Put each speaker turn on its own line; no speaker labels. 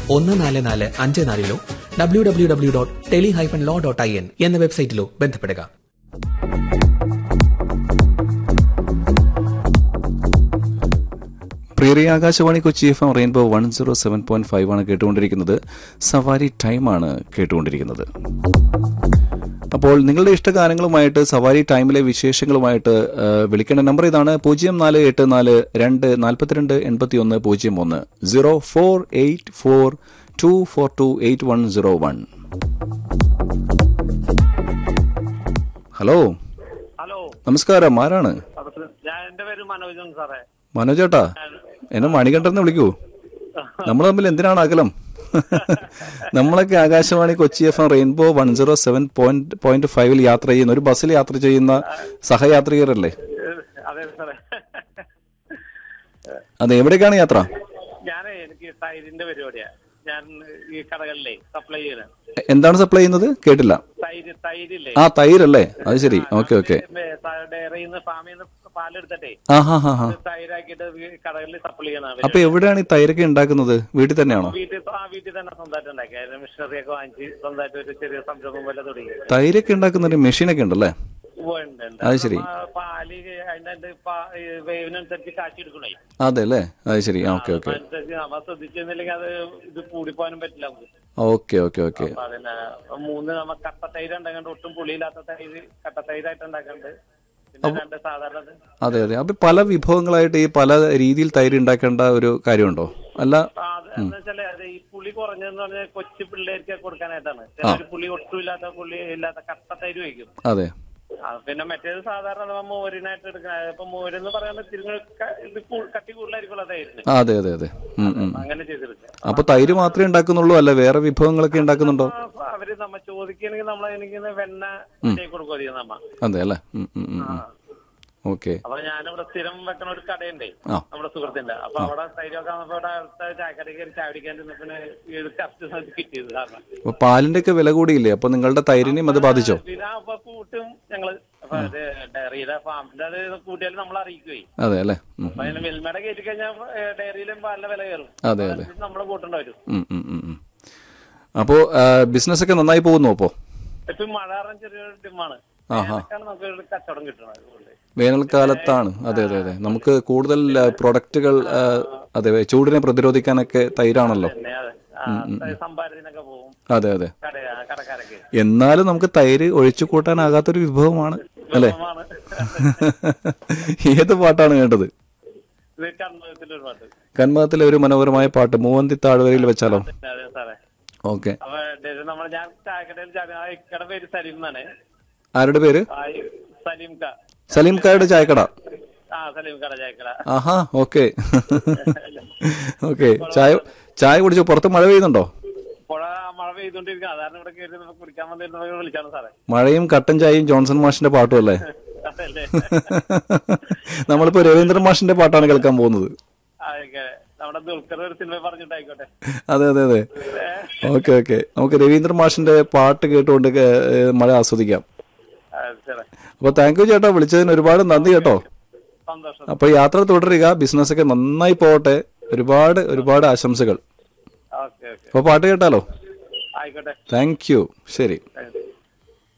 ഒന്ന് നാല് നാല് അഞ്ച് നാലിലോ W W W dot tele hyphen law dot I N എന്ന വെബ്സൈറ്റിലോ ബന്ധപ്പെടുക
പ്രിയറിയ Akashvani Kochi F M rainbow one zero seven point five ആണ് കേട്ടുകൊണ്ടിരിക്കുന്നത് സവാരി ടൈമാണ് കേട്ടുകൊണ്ടിരിക്കുന്നത് അപ്പോൾ നിങ്ങളുടെ ഇഷ്ടഗാനങ്ങളുമായിട്ട് സവാരി ടൈമിലെ വിശേഷങ്ങളുമായിട്ട് ആ, വിളിക്കേണ്ട നമ്പർ ഇതാണ് പൂജ്യം നാല് എട്ട് നാല് രണ്ട് നാൽപ്പത്തിരണ്ട് എൺപത്തി ഒന്ന് പൂജ്യം ഒന്ന് zero four eight four two four two eight one zero one hello
hello
നമസ്കാരം ആരാണ്
അപ്പൊ ഞാൻ എന്റെ പേര് മനോജൻ സാറേ
മനോജേട്ടാ എന്നെ മണികണ്ഠന്ന് വിളിക്കൂ നമ്മൾ തമ്മിൽ എന്തിനാണ് അകലം നമ്മളൊക്കെ Akashvani Kochi F M rainbow one zero seven point point ഫൈവിൽ യാത്ര ചെയ്യുന്ന ഒരു ബസ്സിൽ യാത്ര ചെയ്യുന്ന സഹയാത്രികരല്ലേ
അതെ സാറേ
അത് എവിടേക്കാണ് യാത്ര
ഞാനേ എനിക്ക് ടൈരിന്റെ പരിപാടിയാ ഞാൻ ഈ കടകളിലെ സപ്ലൈ ചെയ്യുന്നത്
എ- എന്താണ് സപ്ലൈ ചെയ്യുന്നത് കേട്ടില്ല
തൈര് തൈരില്ലേ
ആ തൈരല്ലേ അത് ശരി ഓക്കെ ഓക്കെ
ഡയറിയിൽ നിന്ന് ഫാമിൽ നിന്ന് പാലെടുത്തിട്ടേ
ആ ഹാ ഹാ ഹാ
തൈരാക്കിയിട്ട് വീ- കടകളിൽ സപ്ലൈ ചെയ്യണം
അപ്പൊ എവിടെയാണ് ഈ തൈരൊക്കെ ഉണ്ടാക്കുന്നത് വീട്ടിൽ തന്നെയാണോ
വീട്ടിൽ ആ വീട്ടിൽ തന്നെ സ്വന്തമായിട്ട് ഉണ്ടാക്കി അതിന് മിഷനറി ഒക്കെ വാങ്ങിച്ച് സ്വന്തമായിട്ട് ഒരു ചെറിയ സംരംഭം പോലെ തുടങ്ങി
തൈരൊക്കെ ഉണ്ടാക്കുന്ന ഒരു മെഷീനൊക്കെ ഉണ്ടല്ലേ
ഉണ്ട്, ഉണ്ട്.
അത് ശരി.
നമ്മ പാല് അതിന്റെ വേവിനനുസരിച്ച് കാച്ചി എടുക്കണേ
അതെ അല്ലേ അത് ശരി ഓക്കെ ഓക്കെ
അനുസരിച്ച് നമ്മ ശ്രദ്ധിച്ചിരുന്നില്ലെങ്കിൽ അത് ഇത് കൂടിപ്പോകാനും പറ്റില്ല നമുക്ക്
ഓക്കെ ഓക്കെ ഓക്കെ
അപ്പൊ അതിന് മൂന്ന് നമ്മ കട്ട തൈര് ഉണ്ടാക്കണ്ട് ഒട്ടും പുളിയില്ലാത്ത തൈര് കട്ട തൈരായിട്ട് ഉണ്ടാക്കണ്ട് പിന്നെ രണ്ട് സാധാരണ ഇത്.
അതെ അതെ അപ്പൊ പല വിഭവങ്ങളായിട്ട് ഈ പല രീതിയിൽ തൈര് ഉണ്ടാക്കേണ്ട ഒരു കാര്യമുണ്ടോ അല്ല
ആ, അത് എന്ന് വെച്ചാല് അത് ഈ പുളി കുറഞ്ഞെന്ന് പറഞ്ഞാൽ കൊച്ചു പിള്ളേർക്ക് കൊടുക്കാനായിട്ടാണ് ചിലര് പുളി ഒട്ടും ഇല്ലാത്ത പുളി ഇല്ലാത്ത കട്ട തൈര് വയ്ക്കും
അതെ
ആ, പിന്നെ മറ്റേത് സാധാരണ നമ്മ മോരിനായിട്ട് എടുക്കുന്ന ഇപ്പൊ മോരെന്ന് പറയുന്നത് തിരിഞ്ഞ് ക- ഇത് കൂ- കട്ടി കൂടുതലായിരിക്കുമല്ലോ തൈരിന്
ആ, അതെ അതെ അതെ ഉം, ഉം.
അങ്ങനെ ചെയ്തെടുക്കുക
അപ്പൊ തൈര് മാത്രമേ ഉണ്ടാക്കുന്നുള്ളൂ അല്ല വേറെ വിഭവങ്ങളൊക്കെ ഉണ്ടാക്കുന്നുണ്ടോ
ആ, അവര് നമ്മ ചോദിക്കുകയാണെങ്കിൽ നമ്മൾ എനിക്ക് വെണ്ണ ചെയ്ത് കൊടുക്കുക ചെയ്യും നമ്മ
അതെ അല്ലേ ഉം, ഉം, ഉം, ഉം. ഓക്കെ
അപ്പൊ ഞാനിവിടെ സ്ഥിരം വെക്കണ ഒരു കടയുണ്ടേ
ആ.
നമ്മുടെ സുഹൃത്തിന്റെ അപ്പൊ അവിടെ തൈരൊക്കെ വന്നപ്പോ അവിടെ അടുത്ത ചായക്കടയിൽ കയറി ചായ കുടിക്കാൻ ചെന്നപ്പിന് ഇത് കറക്റ്റ് സമയത്ത് കിട്ടിയത് കാരണം
അപ്പൊ പാലിന്റെ ഒക്കെ വില കൂടിയില്ലേ അപ്പൊ നിങ്ങളുടെ തൈരിനെയും അത് ബാധിച്ചോ
പിന്നെ അപ്പൊ കൂട്ടും ഞങ്ങള് അപ്പൊ അത് ഡയറിയിലെ ഫാമിന്റെ അത് കൂട്ടിയാൽ നമ്മൾ അറിയിക്കുവേ
അതെ അല്ലേ ഉം,
അപ്പൊ അതിന് മിൽമയുടെ കയറ്റി കഴിഞ്ഞാൽ ഡയറിയിലും പാലിന്റെ വില കയറും
അതെ അതെ
നമ്മൾ കൂട്ടേണ്ട വരും
ഉം, ഉം, ഉം, ഉം. അപ്പോ ബിസിനസ് ഒക്കെ നന്നായി പോകുന്നു അപ്പോ
ഇപ്പൊ മഴ കാരണം ചെറിയൊരു ഡിമാണ്
ആഹാ.
വേനൽക്കാണ് നമുക്ക് ഒരു കച്ചവടം കിട്ടുന്നത് അതുകൊണ്ട്.
വേനൽക്കാലത്താണ് അതെ അതെ അതെ നമുക്ക് കൂടുതൽ പ്രൊഡക്റ്റുകൾ അതെ ചൂടിനെ പ്രതിരോധിക്കാനൊക്കെ തൈരാണല്ലോ
പിന്നെ അത് ആ, സംഭാരത്തിനൊക്കെ പോകും
അതെ അതെ
കട കടക്കാരൊക്കെ
എന്നാലും നമുക്ക് തൈര് ഒഴിച്ചു കൂട്ടാനാകാത്തൊരു വിഭവമാണ് അല്ലേ
വിഭവമാണ്.
ഏത് പാട്ടാണ് വേണ്ടത്
ഇത് കണ്ണൂരത്തിലെ ഒരു പാട്ട്
കന്മതത്തിലെ ഒരു മനോഹരമായ പാട്ട് മൂവന്തി താഴ്വരയിൽ വെച്ചാലോ
അതെ സാറേ
ഓക്കെ
അപ്പൊ ഡെയിലി നമ്മൾ ഞാൻ ചായക്കടയിൽ ചാടി ആ ഇക്കടെ പേര് സലീം എന്നാണ്
ആരുടെ പേര്
ആ ഈ സലീം ക
സലീം കായുടെ ചായക്കട
ആ സലീം കട ചായക്കട
ആഹാ ഓക്കെ ഓക്കെ ചായ ചായ കുടിച്ചോ പുറത്ത് മഴ പെയ്യുന്നുണ്ടോ
പുഴ മഴ പെയ്തോണ്ടിരിക്കുക അതാണ് ഇവിടെ കയറി നമുക്ക് കുടിക്കാൻ വന്നിരുന്നവർ വിളിച്ചാണ് സാറേ
മഴയും കട്ടൻ ചായയും ജോൺസൺ മാഷിന്റെ പാട്ടും അല്ലേ
അതല്ലേ
നമ്മളിപ്പോ രവീന്ദ്രൻ മാഷിന്റെ പാട്ടാണ് കേൾക്കാൻ പോകുന്നത്
അതൊക്കെ നമ്മുടെ ദുൽഖർ ഒരു സിനിമ പറഞ്ഞിട്ടായിക്കോട്ടെ
അതെ അതെ അതെ ഓക്കെ ഓക്കെ നമുക്ക് രവീന്ദ്രൻ മാഷിന്റെ പാട്ട് കേട്ടുകൊണ്ട് കേ- ഏ, മഴ ആസ്വദിക്കാം
ആ, ശരി
അപ്പൊ താങ്ക് യു ചേട്ടാ വിളിച്ചതിന് ഒരുപാട് നന്ദി കേട്ടോ
സന്തോഷം
അപ്പൊ യാത്ര തുടരുക ബിസിനസ് ഒക്കെ നന്നായി പോകട്ടെ ഒരുപാട് ഒരുപാട് ആശംസകൾ
ഓക്കെ ഓക്കെ
അപ്പൊ പാട്ട് കേട്ടാലോ
ആയിക്കോട്ടെ
താങ്ക് യു ശരി
താങ്ക് യു